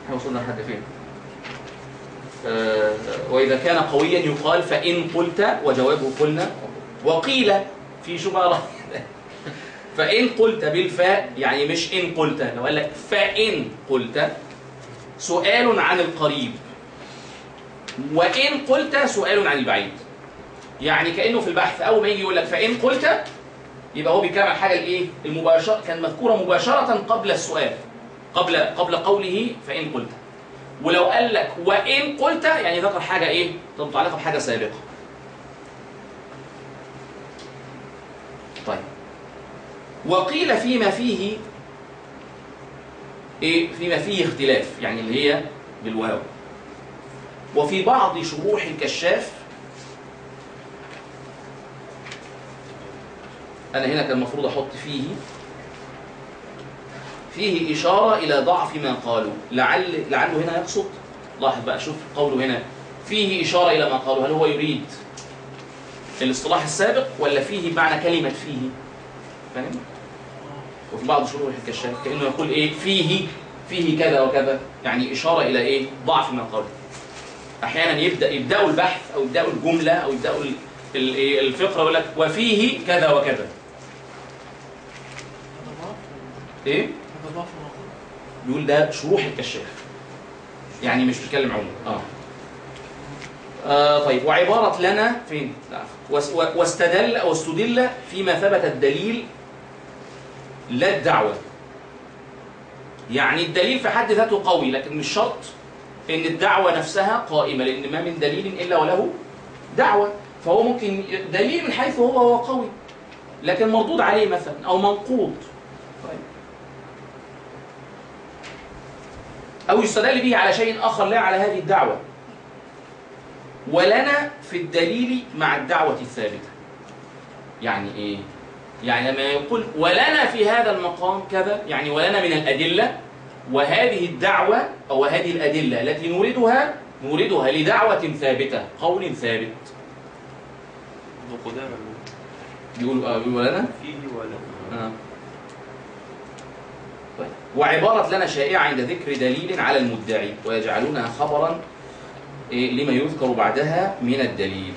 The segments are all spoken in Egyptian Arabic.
احنا وصلنا لحد فين؟ آه، وإذا كان قويا يقال فإن قلت وجوابه قلنا وقيل في شبهة فإن قلت بالفاء يعني مش إن قلت لو قال لك فإن قلت سؤال عن القريب وإن قلت سؤال عن البعيد يعني كأنه في البحث أول ما يجي يقول لك فإن قلت يبقى هو بيتكلم عن حاجة الإيه؟ المباشرة كان مذكورة مباشرة قبل السؤال قبل قبل قوله فإن قلت ولو قال لك وإن قلت يعني ذكر حاجة إيه؟ متعلقة بحاجة سابقة طيب وقيل فيما فيه ايه فيما فيه اختلاف يعني اللي هي بالواو وفي بعض شروح الكشاف انا هنا كان المفروض احط فيه فيه اشاره الى ضعف ما قالوا لعل لعله هنا يقصد لاحظ بقى شوف قوله هنا فيه اشاره الى ما قالوا هل هو يريد الاصطلاح السابق ولا فيه بمعنى كلمه فيه فاهم وفي بعض شروح الكشاف كانه يقول ايه فيه فيه كذا وكذا يعني اشاره الى ايه ضعف ما قاله احيانا يبدا يبداوا البحث او يبداوا الجمله او يبداوا ال- ال- إيه الفقره يقول لك وفيه كذا وكذا هذا ضعف ايه هذا ضعف الرقم بيقول ده شروح الكشاف يعني مش بيتكلم عموما اه آه طيب وعبارة لنا فين؟ لا واس- و- واستدل أو استدل فيما ثبت الدليل لا الدعوة يعني الدليل في حد ذاته قوي لكن مش شرط ان الدعوة نفسها قائمة لان ما من دليل الا وله دعوة فهو ممكن دليل من حيث هو هو قوي لكن مردود عليه مثلا او منقوض طيب أو يستدل به على شيء آخر لا على هذه الدعوة ولنا في الدليل مع الدعوة الثابتة يعني إيه؟ يعني لما يقول ولنا في هذا المقام كذا يعني ولنا من الأدلة وهذه الدعوة أو هذه الأدلة التي نوردها نوردها لدعوة ثابتة قول ثابت ابن قدامة بيقول آه بيقول ولنا فيه ولا آه. طيب. وعبارة لنا شائعة عند ذكر دليل على المدعي ويجعلونها خبرا إيه، لما يذكر بعدها من الدليل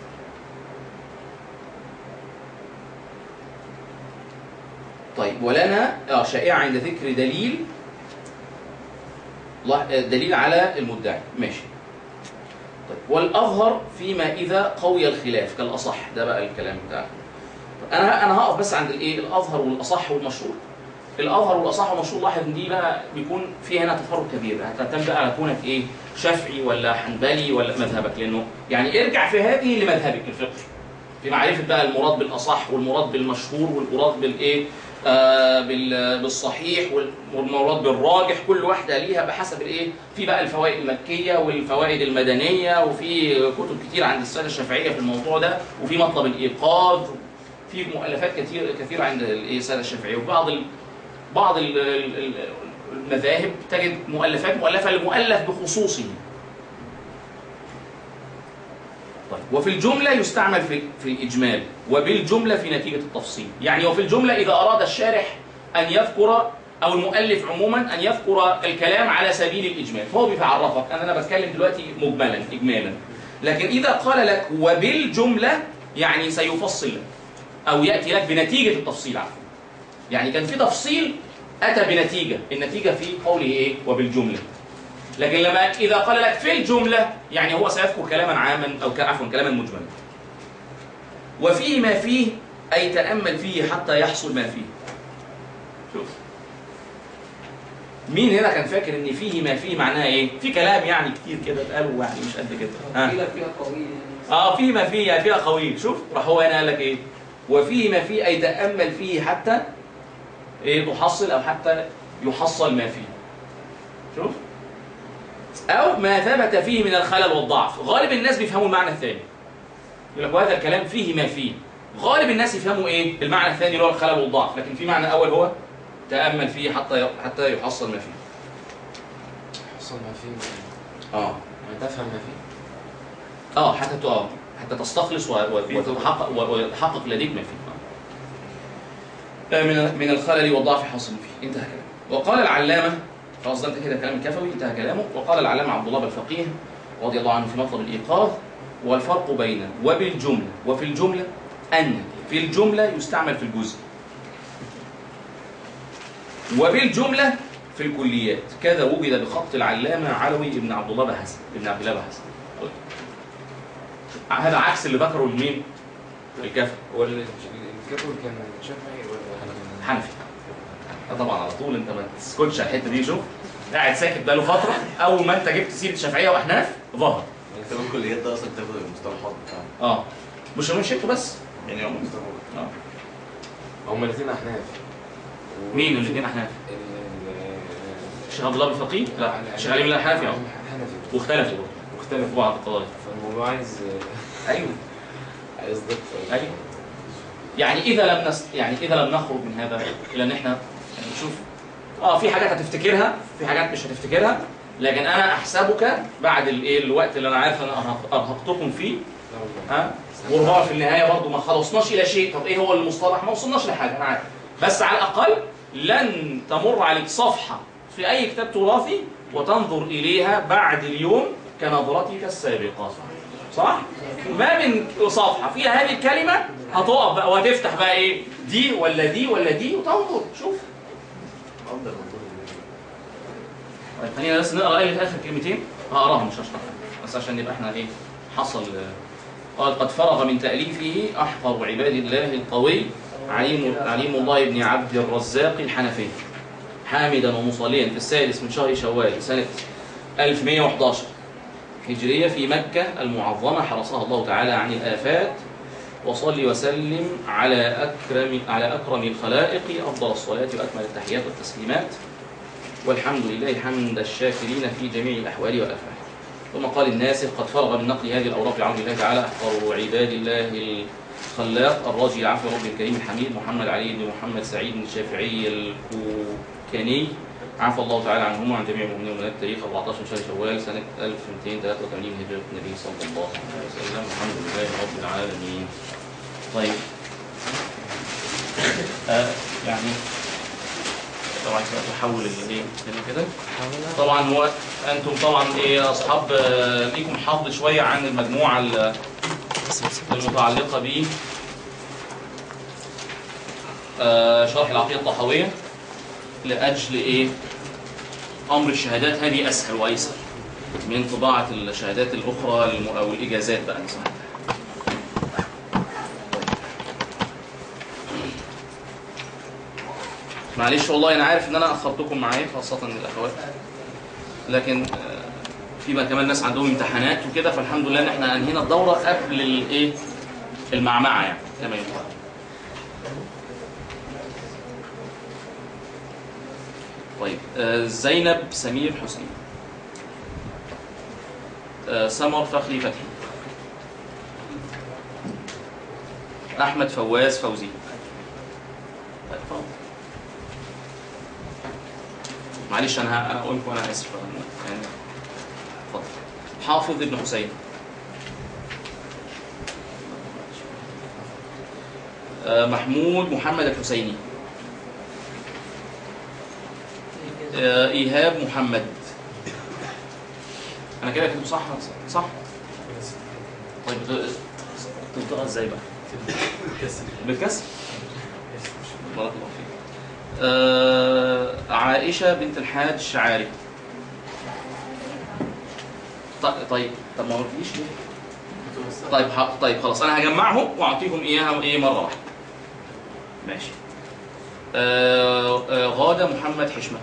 طيب ولنا آه شائعة عند ذكر دليل الله- آه، دليل على المدعي ماشي طيب والأظهر فيما إذا قوي الخلاف كالأصح ده بقى الكلام بتاعه انا انا هقف بس عند الايه الاظهر والاصح والمشهور الاظهر والاصح والمشهور لاحظ ان دي بقى بيكون في هنا تفرق كبير هتعتمد بقى على كونك ايه شافعي ولا حنبلي ولا مذهبك لانه يعني ارجع في هذه لمذهبك الفقهي في معرفه بقى المراد بالاصح والمراد بالمشهور والمراد بالايه آه بال- بالصحيح وال- والمراد بالراجح كل واحده ليها بحسب الايه في بقى الفوائد المكيه والفوائد المدنيه وفي كتب كتير عند الساده الشافعيه في الموضوع ده وفي مطلب الايقاظ في مؤلفات كتير كثيره عند الايه الساده الشافعيه وبعض ال... بعض ال... ال- ال- المذاهب تجد مؤلفات مؤلفه للمؤلف بخصوصه طيب وفي الجمله يستعمل في في الاجمال وبالجمله في نتيجه التفصيل يعني وفي الجمله اذا اراد الشارح ان يذكر او المؤلف عموما ان يذكر الكلام على سبيل الاجمال فهو بيعرفك انا انا بتكلم دلوقتي مجملا اجمالا لكن اذا قال لك وبالجمله يعني سيفصل لك او ياتي لك بنتيجه التفصيل عفوا يعني كان في تفصيل اتى بنتيجه النتيجه في قوله ايه وبالجمله لكن لما اذا قال لك في الجمله يعني هو سيذكر كلاما عاما او ك- عفوا كلاما مجملا وفيه ما فيه اي تامل فيه حتى يحصل ما فيه شوف مين هنا كان فاكر ان فيه ما فيه معناها ايه في كلام يعني كتير كده اتقالوا يعني مش قد كده ها. قيل فيها قوي يعني اه في ما فيه يعني فيها قوي شوف راح هو هنا قال لك ايه وفيه ما فيه اي تامل فيه حتى ايه تحصل او حتى يحصل ما فيه شوف او ما ثبت فيه من الخلل والضعف غالب الناس بيفهموا المعنى الثاني يقول لك وهذا الكلام فيه ما فيه غالب الناس يفهموا ايه المعنى الثاني اللي هو الخلل والضعف لكن في معنى اول هو تامل فيه حتى حتى يحصل ما فيه حصل ما فيه اه يعني تفهم ما فيه اه حتى ت- اه حتى تستخلص و- و- وتتحقق و- ويتحقق لديك ما فيه آه. من من الخلل والضعف حاصل فيه انتهى كلام وقال العلامه خلاص ده انت كده كلام الكفوي انتهى كلامه وقال العلامه عبد الله الفقيه رضي الله عنه في مطلب الايقاظ والفرق بين وبالجمله وفي الجمله ان في الجمله يستعمل في الجزء وبالجمله في الكليات كذا وجد بخط العلامه علوي ابن عبد الله بهز ابن عبد الله بهز هذا عكس اللي ذكره المين الكفوي هو ال- الكتب كان شافعي ولا حنفي آه طبعا على طول انت ما تسكتش على الحته دي شوف قاعد ساكت بقاله فتره اول ما انت جبت سيره شافعيه واحناف ظهر كتاب الكليات ده اصلا كتاب المصطلحات بتاعه اه مش مش انتوا بس يعني هم مصطلحات اه هم الاثنين احناف و- مين الاثنين احناف ال- ال- الشيخ عبد الله بن الفقيه لا الشيخ علي بن الحنفي اه حنفي واختلفوا برضه مختلف في بعض القضايا فالموضوع عايز ايوه عايز دقة أيوة. يعني اذا لم نس... يعني اذا لم نخرج من هذا الى ان احنا يعني نشوف اه في حاجات هتفتكرها في حاجات مش هتفتكرها لكن انا احسبك بعد الايه الوقت اللي انا عارف ان انا أرهق- ارهقتكم فيه ها وربما في النهايه برضه ما خلصناش الى شيء طب ايه هو المصطلح ما وصلناش لحاجه انا عارف بس على الاقل لن تمر عليك صفحه في اي كتاب تراثي وتنظر اليها بعد اليوم كنظرتك السابقه صح ما من صفحه فيها هذه الكلمه هتقف بقى وهتفتح بقى ايه دي ولا دي ولا دي وتنظر شوف افضل منظور طيب خلينا بس نقرا ايه اخر كلمتين هقراهم مش هشرحهم بس عشان يبقى احنا ايه حصل قال قد فرغ من تأليفه أحقر عباد الله القوي عليم عليم الله بن عبد الرزاق الحنفي حامدا ومصليا في السادس من شهر شوال سنة 1111 هجرية في مكة المعظمة حرسها الله تعالى عن الآفات وصل وسلم على أكرم على أكرم الخلائق أفضل الصلاة وأكمل التحيات والتسليمات والحمد لله حمد الشاكرين في جميع الأحوال والأفعال ثم قال الناسخ قد فرغ من نقل هذه الأوراق بعون الله تعالى أحقر عباد الله الخلاق الراجي العفو رب الكريم الحميد محمد علي بن محمد سعيد الشافعي الكوكاني عفى الله تعالى عنهما وعن جميع المؤمنين من التاريخ 14 شهر شوال سنة 1283 هجرة النبي صلى الله عليه وسلم الحمد لله رب العالمين طيب آه يعني طبعا كده تحول الايه كده طبعا هو انتم طبعا ايه اصحاب آه، ليكم حظ شويه عن المجموعه ال- المتعلقه ب آه، شرح العقيده الطحاويه لاجل ايه امر الشهادات هذه اسهل وايسر من طباعه الشهادات الاخرى الم- او الاجازات بقى نسميها. معلش والله انا عارف ان انا اخرتكم معايا خاصه الاخوات لكن آه، في بقى كمان ناس عندهم امتحانات وكده فالحمد لله ان احنا انهينا الدوره قبل الايه المعمعه يعني كما يقال طيب آه، زينب سمير حسني آه، سمر فخري فتحي احمد فواز فوزي طيب، اتفضل. معلش انا انا اقول لكم انا اسف يعني اتفضل حافظ ابن حسين آه، محمود محمد الحسيني آه، ايهاب محمد انا كده كنت صح صح طيب تنطقها ازاي بقى بالكسر بارك الله فيك آه، عائشة بنت الحاج الشعاري ط- طيب طب ما قلتليش ليه؟ طيب ح- طيب خلاص انا هجمعهم واعطيهم اياها ايه مره واحده ماشي آه آه غاده محمد حشمت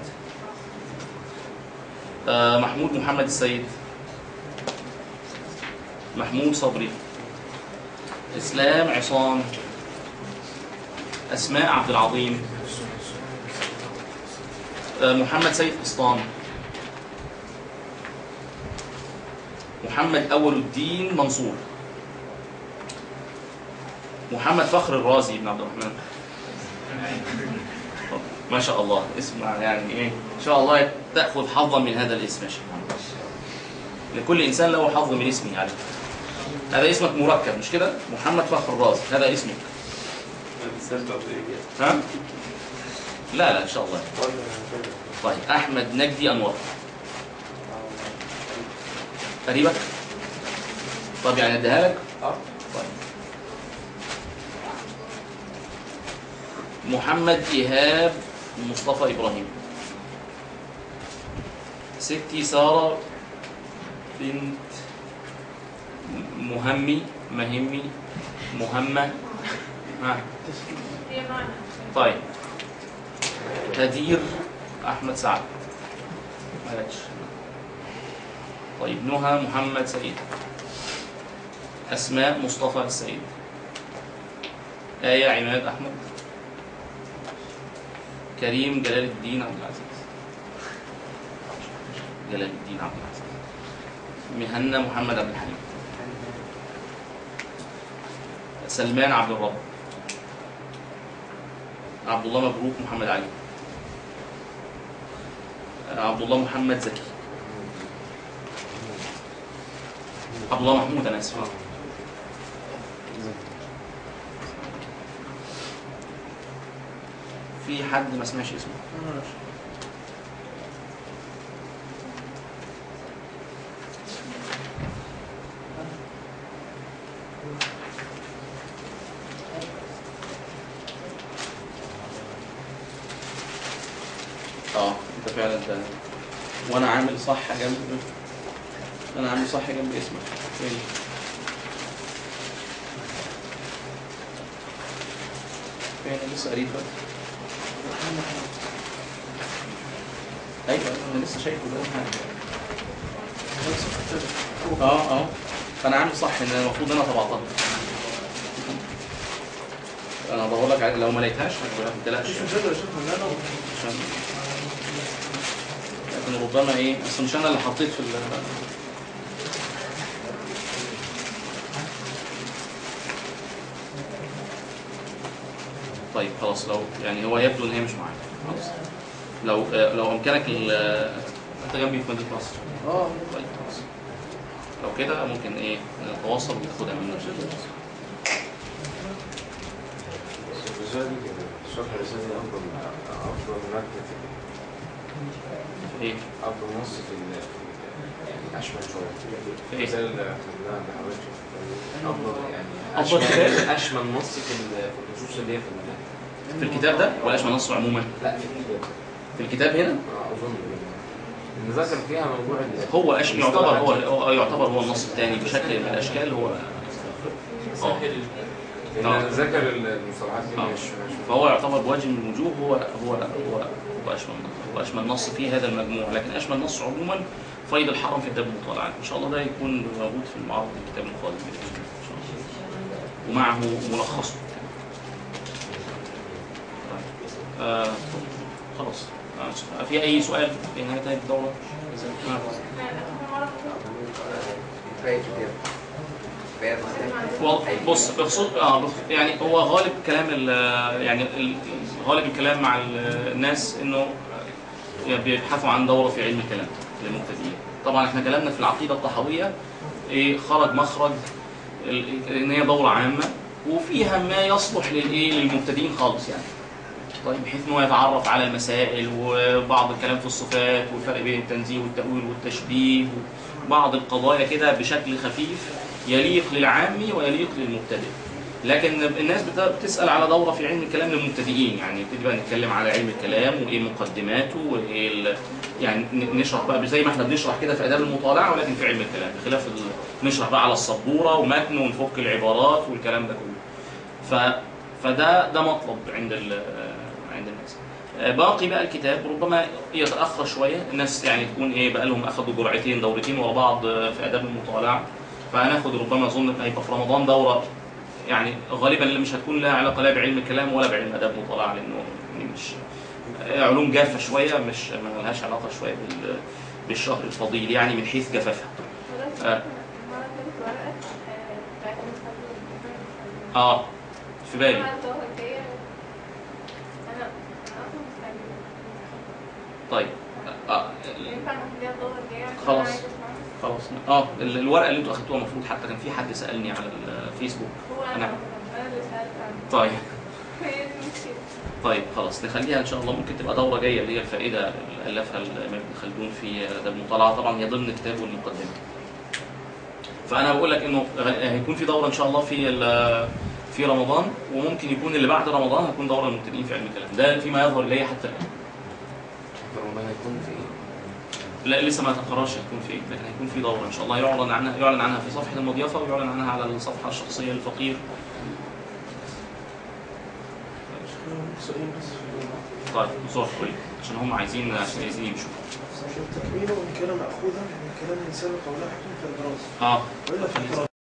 آه محمود محمد السيد محمود صبري اسلام عصام اسماء عبد العظيم آه محمد سيد قسطان محمد أول الدين منصور محمد فخر الرازي بن عبد الرحمن طب، ما شاء الله اسم يعني ايه ان شاء الله تاخذ حظا من هذا الاسم يا شيخ لكل انسان له حظ من اسمه يعني هذا اسمك مركب مش كده محمد فخر الرازي هذا اسمك ها لا لا ان شاء الله طيب احمد نجدي انور قريبك طب يعني اديها لك اه طيب محمد ايهاب مصطفى ابراهيم ستي ساره بنت مهمي مهمي مهمه ها طيب هدير احمد سعد معلش طيب نهى محمد سعيد اسماء مصطفى السعيد آية عماد أحمد كريم جلال الدين عبد العزيز جلال الدين عبد العزيز مهنا محمد عبد الحليم سلمان عبد الرب عبد الله مبروك محمد علي عبد الله محمد زكي عبد الله محمود انا اسف في حد ما سمعش اسمه اه انت فعلا ده وانا عامل صح جنب انا عامل صح جنب اسمك فين فين لسه قريب بقى ايوه انا لسه شايفه ده اه اه فانا عامل صح ان المفروض انا طبعتها انا بدور لك على- لو ما لقيتهاش ما تقلقش عشان لكن ربما ايه اصل مش انا اللي حطيت في ال طيب خلاص لو يعني هو يبدو ان هي مش معايا خلاص لو آه، لو امكانك ال- آه، انت جنبي في مدينه نصر اه طيب خلاص لو كده ممكن ايه نتواصل وتاخدها مني الرسالة دي كده شرح الرسالة دي أفضل أفضل مادة في ايه أفضل نص في ال يعني أشمل شوية في إيه؟ الرسالة اللي خدناها اللي حضرتك أفضل يعني أفضل أشمل كتاب؟ أشمل نص في ال- في النصوص اللي هي في ال- في الكتاب ده ولا اشمل نص عموما لا في الكتاب في الكتاب هنا آه، أظن إن ذكر فيها موضوع ال- هو أش... يعتبر هو هو يعتبر هو النص الثاني بشكل من الاشكال هو اه لأن آه. ذكر المصطلحات دي آه. مش مش فهو يعتبر بوجه من الوجوه هو هو هو هو اشمل هو اشمل نص في هذا المجموع لكن اشمل نص عموما فيض الحرم في كتاب المطالعات ان شاء الله ده يكون موجود في المعرض الكتاب القادم بإذن الله إن شاء الله. ومعه ملخصه طيب. آه خلاص آه في اي سؤال في نهايه هذه الدوره؟ آه. باقي كتير باقي و- بص بخصوص اه بخ- يعني هو غالب كلام ال يعني ال- غالب الكلام مع ال- الناس انه يعني بيبحثوا عن دوره في علم الكلام للمبتدئين طبعا احنا كلامنا في العقيده الطحاويه ايه خرج مخرج ال- ان هي دوره عامه وفيها ما يصلح للايه للمبتدئين خالص يعني طيب بحيث ان هو يتعرف على المسائل وبعض الكلام في الصفات والفرق بين التنزيه والتأويل والتشبيه وبعض القضايا كده بشكل خفيف يليق للعامي ويليق للمبتدئ لكن الناس بت- بتسأل على دورة في علم الكلام للمبتدئين يعني نبتدي بقى نتكلم على علم الكلام وايه مقدماته وايه ال- يعني ن- نشرح بقى زي ما احنا بنشرح كده في آداب المطالعة ولكن في علم الكلام بخلاف ال- نشرح بقى على السبورة ومتن ونفك العبارات والكلام ده كله ف فده ده مطلب عند ال- عند الناس آه، باقي بقى الكتاب ربما يتاخر شويه الناس يعني تكون ايه بقى لهم اخذوا جرعتين دورتين ورا بعض آه، في اداب المطالعه فهناخد ربما اظن هيبقى في رمضان دوره يعني غالبا اللي مش هتكون لها علاقه لا بعلم الكلام ولا بعلم اداب المطالعه لانه يعني مش آه، علوم جافه شويه مش ما لهاش علاقه شويه بال بالشهر الفضيل يعني من حيث جفافها آه. اه في بالي طيب آه. خلاص. خلاص اه ال- الورقه اللي انتوا اخدتوها المفروض حتى كان في حد سالني على الفيسبوك هو أنا- انا انا اللي سالت عنه طيب هي دي المشكلة طيب خلاص نخليها ان شاء الله ممكن تبقى دوره جايه اللي هي الفائده اللي الفها الامام ابن خلدون في ده المطالعه طبعا هي ضمن كتابه المقدمه. فانا بقول لك انه غ- هيكون في دوره ان شاء الله في ال- في رمضان وممكن يكون اللي بعد رمضان هتكون دوره للمبتدئين في علم الكلام ده فيما يظهر الي حتى الان. في رمضان هيكون في ايه؟ لا لسه ما تقررش هتكون في ايه لكن هيكون في دوره ان شاء الله يعلن عنها يعلن عنها في صفحه المضيافه ويعلن عنها على الصفحه الشخصيه للفقير. سؤالين بس في طيب بصوره شويه عشان هم عايزين عشان عايزين يمشوا. عشان تكميله إن كان مأخوذا من كلام الإنسان قوله حكم في الدراسة اه وإلا في الدراسة